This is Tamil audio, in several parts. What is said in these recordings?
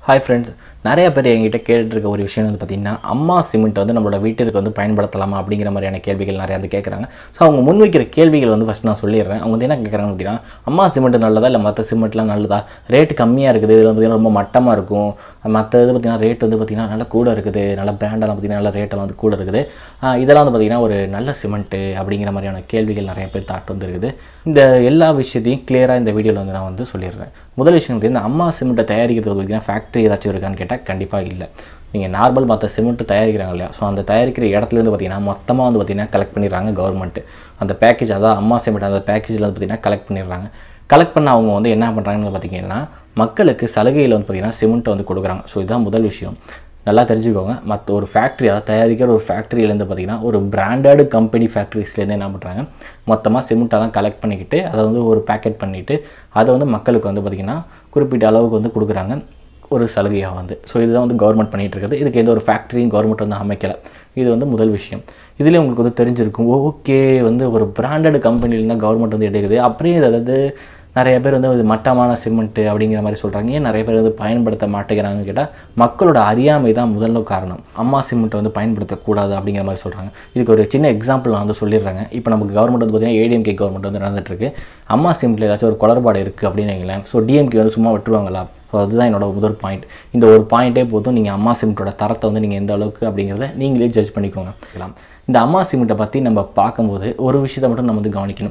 ஹாய் ஃப்ரெண்ட்ஸ் நிறைய பேர் என்கிட்ட கேட்டுருக்க ஒரு விஷயம் வந்து பார்த்திங்கன்னா அம்மா சிமெண்ட் வந்து நம்மளோட வீட்டிற்கு வந்து பயன்படுத்தலாமா அப்படிங்கிற மாதிரியான கேள்விகள் நிறையா வந்து கேட்குறாங்க ஸோ அவங்க முன்வைக்கிற கேள்விகள் வந்து ஃபஸ்ட் நான் சொல்லிடுறேன் அவங்க வந்து என்ன கேட்குறாங்க பார்த்தீங்கன்னா அம்மா சிமெண்ட் நல்லதா இல்லை மற்ற சிமெண்ட்லாம் நல்லதா ரேட் கம்மியாக இருக்குது இதில் பார்த்திங்கன்னா ரொம்ப மட்டமாக இருக்கும் மற்ற இது பார்த்திங்கன்னா ரேட் வந்து பார்த்திங்கன்னா நல்லா கூட இருக்குது நல்ல பிராண்டெல்லாம் பார்த்திங்கன்னா நல்ல ரேட்டெல்லாம் வந்து கூட இருக்குது ஆஹ் இதெல்லாம் வந்து பார்த்திங்கன்னா ஒரு நல்ல சிமெண்ட்டு அப்படிங்கிற மாதிரியான கேள்விகள் நிறைய பேர் தாட்டு வந்துருக்குது இந்த எல்லா விஷயத்தையும் கிளியராக இந்த வீடியோவில் வந்து நான் வந்து சொல்லிடுறேன் முதல் விஷயம் வந்து இந்த அம்மா சிமெண்ட்டை தயாரிக்கிறது பார்த்திங்கன்னா ஃபேக்ட்ரி ஏதாச்சும் இருக்கான்னு கேட்டால் கண்டிப்பாக இல்லை நீங்கள் நார்மல் மற்ற சிமெண்ட் தயாரிக்கிறாங்க இல்லையா ஸோ அந்த தயாரிக்கிற இடத்துலேருந்து பார்த்தீங்கன்னா மொத்தமாக வந்து பார்த்திங்கன்னா கலெக்ட் பண்ணிடுறாங்க கவர்மெண்ட்டு அந்த பேக்கேஜ் அதான் அம்மா சிமெண்ட் அந்த பேக்கேஜில் வந்து பார்த்திங்கன்னா கலெக்ட் பண்ணிடுறாங்க கலெக்ட் பண்ண அவங்க வந்து என்ன பண்ணுறாங்கன்னு பார்த்தீங்கன்னா மக்களுக்கு சலுகையில் வந்து பார்த்திங்கன்னா சிமெண்ட்டை வந்து கொடுக்குறாங்க ஸோ இதுதான் முதல் விஷயம் நல்லா தெரிஞ்சுக்கோங்க மற்ற ஒரு ஃபேக்ட்ரி அதாவது தயாரிக்கிற ஒரு ஃபேக்ட்ரியிலேருந்து பார்த்திங்கன்னா ஒரு பிராண்டட் கம்பெனி ஃபேக்ட்ரிஸ்லேருந்து என்ன பண்ணுறாங்க மொத்தமாக சிமெண்ட்டெல்லாம் கலெக்ட் பண்ணிக்கிட்டு அதை வந்து ஒரு பேக்கெட் பண்ணிவிட்டு அதை வந்து மக்களுக்கு வந்து பார்த்திங்கன்னா குறிப்பிட்ட அளவுக்கு வந்து கொடுக்குறாங்க ஒரு சலுகையாக வந்து ஸோ இதுதான் வந்து கவர்மெண்ட் பண்ணிகிட்டு இருக்குது இதுக்கு எந்த ஒரு ஃபேக்ட்ரியும் கவர்மெண்ட் வந்து அமைக்கலை இது வந்து முதல் விஷயம் இதுலேயே உங்களுக்கு வந்து தெரிஞ்சிருக்கும் ஓகே வந்து ஒரு பிராண்டட் கம்பெனிலேருந்து தான் கவர்மெண்ட் வந்து எடுக்குது அப்படியே இதை வந்து நிறைய பேர் வந்து இது மட்டமான சிமெண்ட்டு அப்படிங்கிற மாதிரி சொல்கிறாங்க ஏன் நிறைய பேர் வந்து பயன்படுத்த மாட்டேங்கிறாங்கன்னு கேட்டால் மக்களோட அறியாமை தான் முதல்ல காரணம் அம்மா சிமெண்ட்டை வந்து பயன்படுத்தக்கூடாது அப்படிங்கிற மாதிரி சொல்கிறாங்க இதுக்கு ஒரு சின்ன எக்ஸாம்பிள் நான் வந்து சொல்லிடுறேங்க இப்போ நமக்கு கவர்மெண்ட் வந்து பார்த்தீங்கன்னா ஏடிஎம்கே கவர்மெண்ட் வந்து நடந்துட்டுருக்கு அம்மா சிமெண்ட்டில் ஏதாச்சும் ஒரு குளறுபாடு இருக்குது அப்படின்னு வைங்களேன் ஸோ டிஎம்கே வந்து சும்மா விட்டுருவாங்களா ஸோ அதுதான் என்னோட முதல் பாயிண்ட் இந்த ஒரு பாயிண்ட்டே போதும் நீங்கள் அம்மா சிமெண்ட்டோட தரத்தை வந்து நீங்கள் எந்த அளவுக்கு அப்படிங்கிறத நீங்களே ஜட்ஜ் பண்ணிக்கோங்க இந்த அம்மா சிமெண்ட்டை பற்றி நம்ம பார்க்கும்போது ஒரு விஷயத்தை மட்டும் நம்ம வந்து கவனிக்கணும்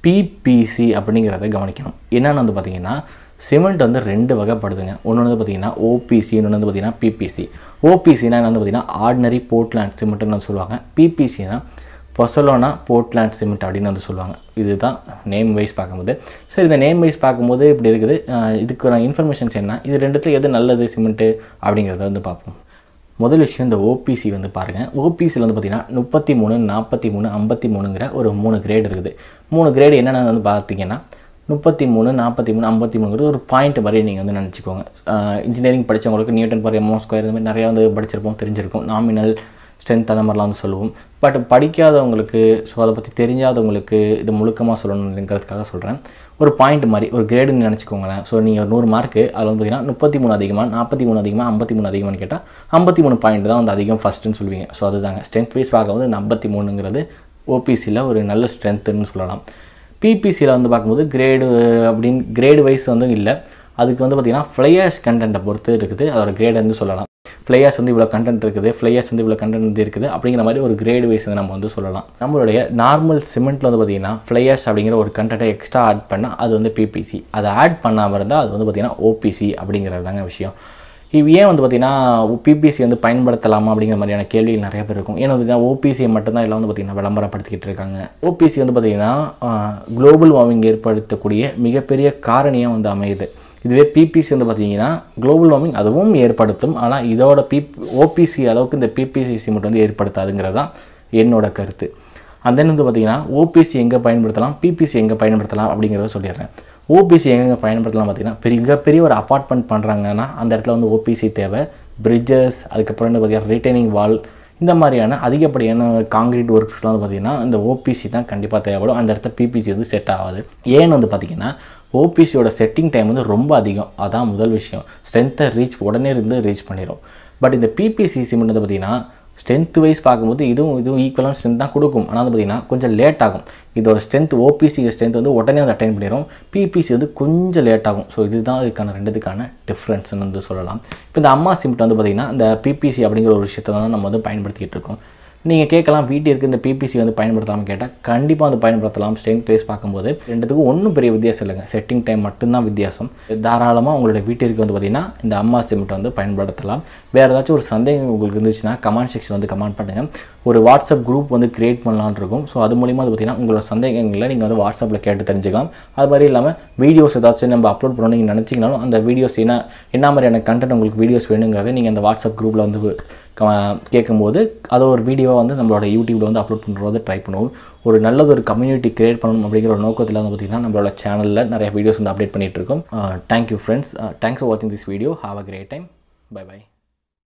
பிபிசி அப்படிங்கிறத கவனிக்கணும் என்னென்னு வந்து பார்த்திங்கன்னா சிமெண்ட் வந்து ரெண்டு வகைப்படுதுங்க ஒன்று வந்து பார்த்திங்கன்னா ஓபிசி இன்னொன்று வந்து பார்த்திங்கன்னா பிபிசி ஓபிசினா என்ன வந்து பார்த்திங்கன்னா ஆர்டினரி போர்ட்லேண்ட் சிமெண்ட்னு சொல்லுவாங்க பிபிசினா பொசலோனா போர்ட்லேண்ட் சிமெண்ட் அப்படின்னு வந்து சொல்லுவாங்க இதுதான் நேம் வைஸ் பார்க்கும்போது சரி இந்த நேம் வைஸ் பார்க்கும்போது இப்படி இருக்குது அஹ் இதுக்கான இன்ஃபர்மேஷன்ஸ் என்ன இது ரெண்டுத்துல எது நல்லது சிமெண்ட்டு அப்படிங்கிறத வந்து பார்ப்போம் முதல் விஷயம் இந்த ஓபிசி வந்து பாருங்கள் ஓபிசியில் வந்து பார்த்திங்கன்னா முப்பத்தி மூணு நாற்பத்தி மூணு ஐம்பத்தி மூணுங்கிற ஒரு மூணு கிரேட் இருக்குது மூணு கிரேடு என்னென்ன வந்து பார்த்தீங்கன்னா முப்பத்தி மூணு நாற்பத்தி மூணு ஐம்பத்தி மூணுங்கிறது ஒரு பாயிண்ட் மாதிரி நீங்கள் வந்து நினச்சிக்கோங்க இன்ஜினியரிங் படித்தவங்களுக்கு நியூட்டன் பர் எம்ஓ ஸ்கொயர் இந்த மாதிரி நிறையா வந்து படிச்சிருப்போம் தெரிஞ்சிருக்கும் நாமினல் ஸ்ட்ரென்த் அந்த மாதிரிலாம் வந்து சொல்லுவோம் பட் படிக்காதவங்களுக்கு ஸோ அதை பற்றி தெரிஞ்சாதவங்களுக்கு இது முழுக்கமாக சொல்லணுங்கிறதுக்காக சொல்கிறேன் ஒரு பாயிண்ட் மாதிரி ஒரு கிரேடுன்னு நினச்சிக்கோங்களேன் ஸோ நீங்கள் நூறு மார்க்கு அதில் வந்து பார்த்தீங்கன்னா முப்பத்தி மூணு அதிகமாக நாற்பத்தி மூணு அதிகமாக ஐம்பத்தி மூணு அதிகமானு கேட்டால் ஐம்பத்தி மூணு பாயிண்ட் தான் வந்து அதிகம் ஃபஸ்ட்டுன்னு சொல்லுவீங்க ஸோ அதுதாங்க ஸ்ட்ரென்த் வைஸ் பார்க்கும்போது இந்த ஐம்பத்தி மூணுங்கிறது ஓபிசியில் ஒரு நல்ல ஸ்ட்ரென்த்துன்னு சொல்லலாம் பிபிசியில் வந்து பார்க்கும்போது கிரேடு அப்படின்னு கிரேடு வைஸ் வந்து இல்லை அதுக்கு வந்து பார்த்திங்கன்னா ஃப்ளையர்ஸ் கண்டென்ட்டை பொறுத்து இருக்குது அதோட கிரேட் வந்து சொல்லலாம் ஃப்ளையர்ஸ் வந்து இவ்வளோ கண்டென்ட் இருக்குது ஃப்ளையர்ஸ் வந்து இவ்வளோ கண்டென்ட் வந்து இருக்குது அப்படிங்கிற மாதிரி ஒரு கிரேட் வைஸ் வந்து நம்ம வந்து சொல்லலாம் நம்மளுடைய நார்மல் சிமெண்ட்டில் வந்து பார்த்திங்கன்னா ஃப்ளையர்ஸ் அப்படிங்கிற ஒரு கண்டென்ட்டை எக்ஸ்ட்ரா ஆட் பண்ணால் அது வந்து பிபிசி அதை ஆட் பண்ணாமல் இருந்தால் அது வந்து பார்த்திங்கன்னா ஓபிசி அப்படிங்கிறது தாங்க விஷயம் இது ஏன் வந்து பார்த்திங்கன்னா பிபிசி வந்து பயன்படுத்தலாமா அப்படிங்கிற மாதிரியான கேள்விகள் நிறைய பேர் இருக்கும் ஏன்னா பார்த்தீங்கன்னா ஓபிசியை மட்டும்தான் எல்லாம் வந்து பார்த்திங்கன்னா விளம்பரப்படுத்திக்கிட்டு இருக்காங்க ஓபிசி வந்து பார்த்திங்கன்னா குளோபல் வார்மிங் ஏற்படுத்தக்கூடிய மிகப்பெரிய காரணியாக வந்து அமையுது இதுவே பிபிசி வந்து பார்த்தீங்கன்னா குளோபல் வார்மிங் அதுவும் ஏற்படுத்தும் ஆனால் இதோட பிப் ஓபிசி அளவுக்கு இந்த பிபிசி சிமெண்ட் வந்து ஏற்படுத்தாதுங்கிறது தான் என்னோட கருத்து அந்த வந்து பார்த்தீங்கன்னா ஓபிசி எங்கே பயன்படுத்தலாம் பிபிசி எங்கே பயன்படுத்தலாம் அப்படிங்கிறத சொல்லிடுறேன் ஓபிசி எங்கே பயன்படுத்தலாம் பார்த்தீங்கன்னா பெரிய மிகப்பெரிய ஒரு அப்பார்ட்மெண்ட் பண்ணுறாங்கன்னா அந்த இடத்துல வந்து ஓபிசி தேவை பிரிட்ஜஸ் அதுக்கப்புறம் வந்து பார்த்தீங்கன்னா ரிட்டைனிங் வால் இந்த மாதிரியான அதிகப்படியான காங்கிரீட் ஒர்க்ஸ்லாம் வந்து பார்த்திங்கன்னா இந்த ஓபிசி தான் கண்டிப்பாக தேவைப்படும் அந்த இடத்துல பிபிசி வந்து செட் ஆகாது ஏன்னு வந்து பார்த்திங்கன்னா ஓபிசியோட செட்டிங் டைம் வந்து ரொம்ப அதிகம் அதான் முதல் விஷயம் ஸ்ட்ரென்த்தை ரீச் உடனே இருந்து ரீச் பண்ணிடும் பட் இந்த பிபிசி சிமெண்ட் வந்து பார்த்திங்கன்னா ஸ்ட்ரென்த் வைஸ் பார்க்கும்போது இதுவும் இதுவும் ஈக்குவலான ஸ்ட்ரென்த் தான் கொடுக்கும் ஆனால் வந்து பார்த்திங்கன்னா கொஞ்சம் லேட் ஆகும் இதோட ஸ்ட்ரென்த் ஓபிசி ஸ்ட்ரென்த் வந்து உடனே வந்து அட்டைன் பண்ணிடும் பிபிசி வந்து கொஞ்சம் லேட் ஆகும் ஸோ இதுதான் இதுக்கான ரெண்டுத்துக்கான டிஃப்ரென்ஸ்னு வந்து சொல்லலாம் இப்போ இந்த அம்மா சிமெண்ட் வந்து பார்த்திங்கன்னா இந்த பிபிசி அப்படிங்கிற ஒரு விஷயத்தை தான் நம்ம வந்து பயன்படுத்திக்கிட்டு இருக்கோம் நீங்கள் கேட்கலாம் வீட்டிற்கு இந்த பிபிசி வந்து பயன்படுத்தலாம்னு கேட்டால் கண்டிப்பாக வந்து பயன்படுத்தலாம் ஸ்ட்ரென்த் வைஸ் பார்க்கும்போது ரெண்டுத்துக்கும் ஒன்றும் பெரிய வித்தியாசம் இல்லைங்க செட்டிங் டைம் மட்டும்தான் வித்தியாசம் தாராளமாக உங்களோட வீட்டிற்கு வந்து பார்த்திங்கன்னா இந்த அம்மா சிமெண்ட் வந்து பயன்படுத்தலாம் வேறு ஏதாச்சும் ஒரு சந்தேகம் உங்களுக்கு இருந்துச்சுன்னா கமெண்ட் செக்ஷன் வந்து கமெண்ட் பண்ணுங்கள் ஒரு வாட்ஸ்அப் குரூப் வந்து கிரியேட் பண்ணலான்னு இருக்கும் ஸோ அது மூலிமா வந்து பார்த்திங்கன்னா உங்களோட சந்தேகங்களை நீங்கள் வந்து வாட்ஸ்அப்பில் கேட்டு தெரிஞ்சுக்கலாம் அது மாதிரி இல்லாமல் வீடியோஸ் ஏதாச்சும் நம்ம அப்லோட் பண்ணணும் நீங்கள் நினச்சிங்கனாலும் அந்த வீடியோஸ் என்ன என்ன மாதிரியான கண்டென்ட் உங்களுக்கு வீடியோஸ் வேணுங்கிறத நீங்கள் அந்த வாட்ஸ்அப் குரூப்பில் வந்து க- கேட்கும்போது அதை ஒரு வீடியோவை வந்து நம்மளோட யூடியூப்பில் வந்து அப்லோட் பண்ணுறது ட்ரை பண்ணுவோம் ஒரு நல்லது ஒரு கம்யூனிட்டி கிரியேட் பண்ணணும் அப்படிங்கிற ஒரு நோக்கத்தில் வந்து பார்த்திங்கன்னா நம்மளோட சேனலில் நிறைய வீடியோஸ் வந்து அப்டேட் பண்ணிகிட்டு இருக்கோம் தேங்க்யூ ஃப்ரெண்ட்ஸ் தேங்க்ஸ் ஃபார் வாட்சிங் this video have a great time bye by